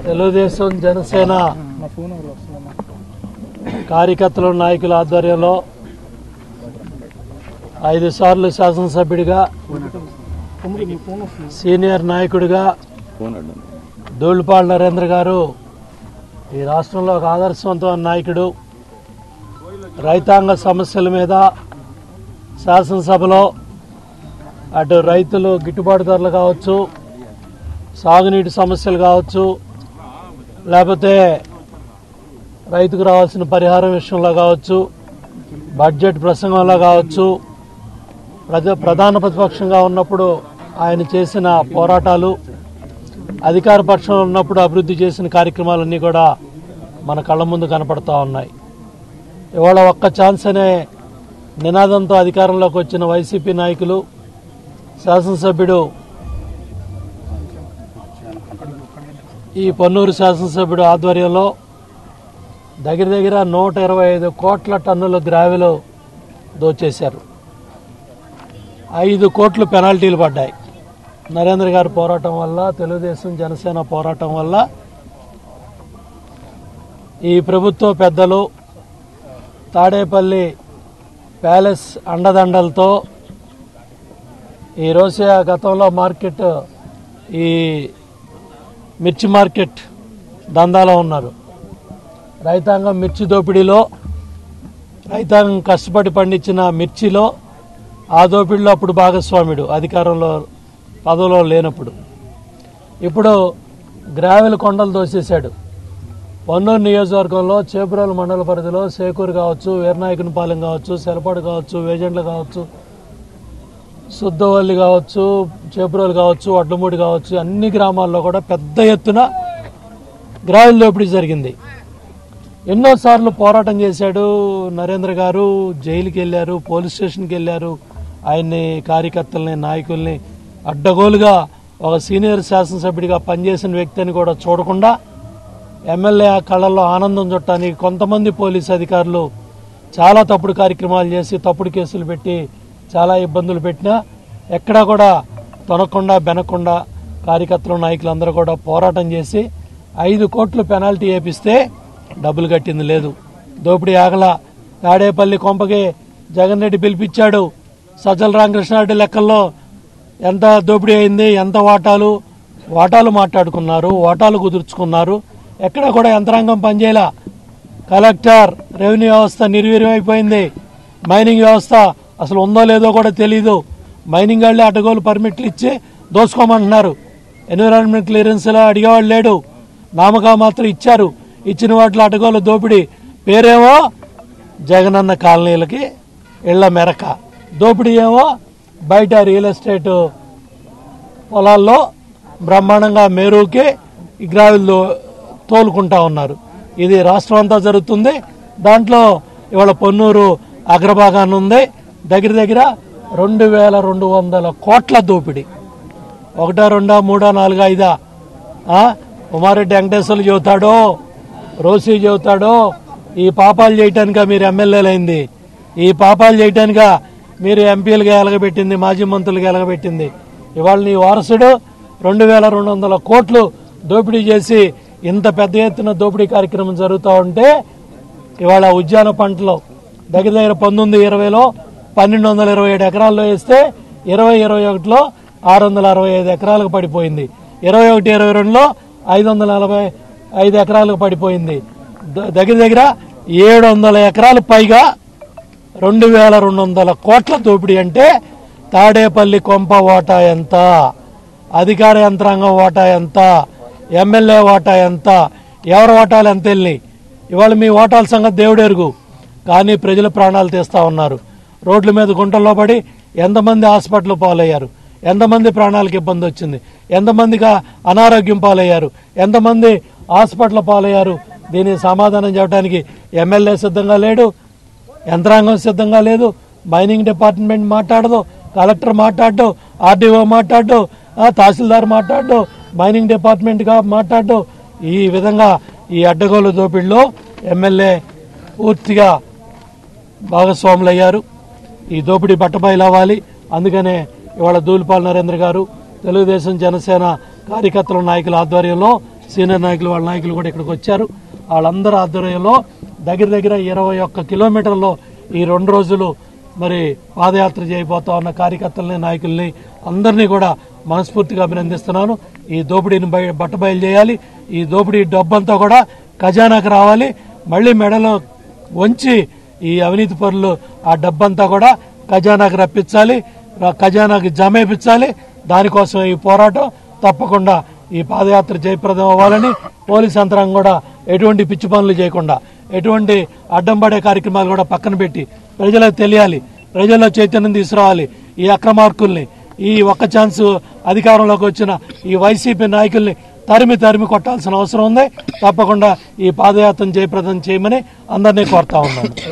తెలుగుదేశం జనసేన కార్యకర్తల నాయకుల ఆధ్వర్యంలో ఐదు సార్లు శాసనసభ్యుడిగా సీనియర్ నాయకుడిగా ధూళిపాడు నరేంద్ర గారు ఈ రాష్ట్రంలో ఒక ఆదర్శవంతమైన నాయకుడు రైతాంగ సమస్యల మీద శాసనసభలో అటు రైతులు గిట్టుబాటు ధరలు కావచ్చు సాగునీటి సమస్యలు కావచ్చు లేకపోతే రైతుకు రావాల్సిన పరిహారం విషయంలో కావచ్చు బడ్జెట్ ప్రసంగంలో కావచ్చు ప్రజ ప్రధాన ప్రతిపక్షంగా ఉన్నప్పుడు ఆయన చేసిన పోరాటాలు అధికార పక్షంలో ఉన్నప్పుడు అభివృద్ధి చేసిన కార్యక్రమాలన్నీ కూడా మన కళ్ళ ముందు కనపడతా ఉన్నాయి ఇవాళ ఒక్క ఛాన్స్ అనే నినాదంతో అధికారంలోకి వచ్చిన వైసీపీ నాయకులు శాసనసభ్యుడు ఈ పొన్నూరు శాసనసభ్యుడు ఆధ్వర్యంలో దగ్గర దగ్గర నూట ఇరవై ఐదు కోట్ల టన్నుల గ్రావెలు దోచేశారు ఐదు కోట్లు పెనాల్టీలు పడ్డాయి నరేంద్ర గారి పోరాటం వల్ల తెలుగుదేశం జనసేన పోరాటం వల్ల ఈ ప్రభుత్వ పెద్దలు తాడేపల్లి ప్యాలెస్ అండదండలతో ఈ రోజు గతంలో మార్కెట్ ఈ మిర్చి మార్కెట్ దందాలో ఉన్నారు రైతాంగం మిర్చి దోపిడీలో రైతాంగం కష్టపడి పండించిన మిర్చిలో ఆ దోపిడీలో అప్పుడు భాగస్వాముడు అధికారంలో పదవిలో లేనప్పుడు ఇప్పుడు గ్రావెల్ కొండలు దోసేశాడు పొన్నూరు నియోజకవర్గంలో చేపురోలు మండల పరిధిలో సేకూరు కావచ్చు వీరనాయకునిపాలెం కావచ్చు సెలపాడు కావచ్చు వేజెండ్లు కావచ్చు శుద్ధవల్లి కావచ్చు చేపురోలు కావచ్చు వడ్లమూడి కావచ్చు అన్ని గ్రామాల్లో కూడా పెద్ద ఎత్తున గ్రావెల్ దోపిడీ జరిగింది ఎన్నోసార్లు పోరాటం చేశాడు నరేంద్ర గారు జైలుకి వెళ్ళారు పోలీస్ స్టేషన్కి వెళ్ళారు ఆయన్ని కార్యకర్తల్ని నాయకుల్ని అడ్డగోలుగా ఒక సీనియర్ శాసనసభ్యుడిగా పనిచేసిన వ్యక్తిని కూడా చూడకుండా ఎమ్మెల్యే ఆ కళల్లో ఆనందం చుట్టానికి కొంతమంది పోలీస్ అధికారులు చాలా తప్పుడు కార్యక్రమాలు చేసి తప్పుడు కేసులు పెట్టి చాలా ఇబ్బందులు పెట్టినా ఎక్కడా కూడా తొనకుండా బెనకుండా కార్యకర్తలు నాయకులందరూ కూడా పోరాటం చేసి ఐదు కోట్లు పెనాల్టీ వేపిస్తే డబ్బులు కట్టింది లేదు దోపిడీ ఆగల తాడేపల్లి కొంపకి జగన్ రెడ్డి పిలిపించాడు సజ్జల రామకృష్ణారెడ్డి లెక్కల్లో ఎంత దోపిడీ అయింది ఎంత వాటాలు వాటాలు మాట్లాడుకున్నారు వాటాలు కుదుర్చుకున్నారు ఎక్కడ కూడా యంత్రాంగం పనిచేయలా కలెక్టర్ రెవెన్యూ వ్యవస్థ నిర్వీర్యం అయిపోయింది మైనింగ్ వ్యవస్థ అసలు ఉందో లేదో కూడా తెలీదు మైనింగ్ వాళ్ళే అడ్డగోలు పర్మిట్లు ఇచ్చి దోసుకోమంటున్నారు ఎన్విరాన్మెంట్ క్లియరెన్స్లో అడిగేవాళ్ళు లేడు నామకా మాత్రం ఇచ్చారు ఇచ్చిన వాటిలో అడ్డగోలు దోపిడీ పేరేమో జగనన్న కాలనీలకి ఇళ్ల మెరక దోపిడీ ఏమో బయట రియల్ ఎస్టేట్ పొలాల్లో బ్రహ్మాండంగా మేరుకి ఈ గ్రావిల్ దో- తోలుకుంటా ఉన్నారు ఇది రాష్ట్రం అంతా జరుగుతుంది దాంట్లో ఇవాళ పొన్నూరు అగ్రభాగాన్ని ఉంది దగ్గర దగ్గర రెండు వేల రెండు వందల కోట్ల దోపిడీ ఒకటా రెండా మూడా నాలుగా ఐదా ఆ? ఉమారెడ్డి వెంకటేశ్వర్లు చెబుతాడో రోసీ చెబుతాడో ఈ పాపాలు చేయటానికా మీరు ఎమ్మెల్యేలైంది ఈ పాపాలు చేయటానికా మీరు ఎంపీలుగా ఎలగబెట్టింది మాజీ మంత్రులుగా ఎలగబెట్టింది ఇవాళ నీ వారసుడు రెండు వేల రెండు వందల కోట్లు దోపిడీ చేసి ఇంత పెద్ద ఎత్తున దోపిడీ కార్యక్రమం జరుగుతూ ఉంటే ఇవాళ ఉద్యాన పంటలో దగ్గర దగ్గర పంతొమ్మిది ఇరవైలో పన్నెండు వందల ఇరవై ఏడు ఎకరాల్లో వేస్తే ఇరవై ఇరవై ఒకటిలో ఆరు వందల అరవై ఐదు ఎకరాలకు పడిపోయింది ఇరవై ఒకటి ఇరవై రెండులో ఐదు వందల నలభై ఐదు ఎకరాలకు పడిపోయింది ద- దగ్గర దగ్గర ఏడు వందల ఎకరాలు పైగా రెండు వేల రెండు వందల కోట్ల దోపిడీ అంటే తాడేపల్లి కొంప వాటా ఎంత అధికార యంత్రాంగం వాటా ఎంత ఎమ్మెల్యే వాటా ఎంత ఎవరి వాటాలు ఎంత వెళ్ళి ఇవాళ మీ ఓటాల సంగతి దేవుడెరుగు కానీ ప్రజల ప్రాణాలు తీస్తా ఉన్నారు రోడ్ల మీద గుంటల్లో పడి ఎంతమంది హాస్పిటల్ పాలయ్యారు ఎంతమంది ప్రాణాలకు ఇబ్బంది వచ్చింది ఎంతమందిగా అనారోగ్యం పాలయ్యారు ఎంతమంది హాస్పిటల్ పాలయ్యారు దీనికి సమాధానం చెప్పడానికి ఎమ్మెల్యే సిద్ధంగా లేడు యంత్రాంగం సిద్ధంగా లేదు మైనింగ్ డిపార్ట్మెంట్ మాట్లాడదు కలెక్టర్ మాట్లాడు ఆర్డీఓ మాట్లాడు ఆ, తహసీల్దార్ మాట్లాడు మైనింగ్ డిపార్ట్మెంట్ గా మాట్లాడు ఈ విధంగా ఈ అడ్డగోలు దోపిడిలో ఎమ్మెల్యే పూర్తిగా భాగస్వాములు అయ్యారు ఈ దోపిడీ బట్టబయలు అవ్వాలి అందుకనే ఇవాళ దూలిపాల్ నరేంద్ర గారు తెలుగుదేశం జనసేన కార్యకర్తల నాయకుల ఆధ్వర్యంలో సీనియర్ నాయకులు వాళ్ళ నాయకులు కూడా ఇక్కడికి వచ్చారు వాళ్ళందరి ఆధ్వర్యంలో దగ్గర దగ్గర ఇరవై ఒక్క కిలోమీటర్లో ఈ రెండు రోజులు మరి పాదయాత్ర చేయబోతా ఉన్న కార్యకర్తల్ని నాయకుల్ని అందరినీ కూడా మనస్ఫూర్తిగా అభినందిస్తున్నాను ఈ దోపిడీని బయ బట్టబయలు చేయాలి ఈ దోపిడీ డబ్బంతా కూడా ఖజానాకు రావాలి మళ్ళీ మెడలో వంచి ఈ అవినీతి పరులు ఆ డబ్బంతా కూడా ఖజానాకు రప్పించాలి ర- ఖజానాకి జమేపించాలి దానికోసం ఈ పోరాటం తప్పకుండా ఈ పాదయాత్ర జయప్రదం అవ్వాలని పోలీస్ యంత్రాంగం కూడా ఎటువంటి పిచ్చి పనులు చేయకుండా ఎటువంటి అడ్డం పడే కార్యక్రమాలు కూడా పక్కన పెట్టి ప్రజలకు తెలియాలి ప్రజల్లో చైతన్యం తీసుకురావాలి ఈ అక్రమార్కుల్ని ఈ ఒక్క ఛాన్స్ అధికారంలోకి వచ్చిన ఈ వైసీపీ నాయకుల్ని తరిమి తరిమి కొట్టాల్సిన అవసరం ఉంది తప్పకుండా ఈ పాదయాత్ర జయప్రదం చేయమని అందరినీ కోరుతా ఉన్నాను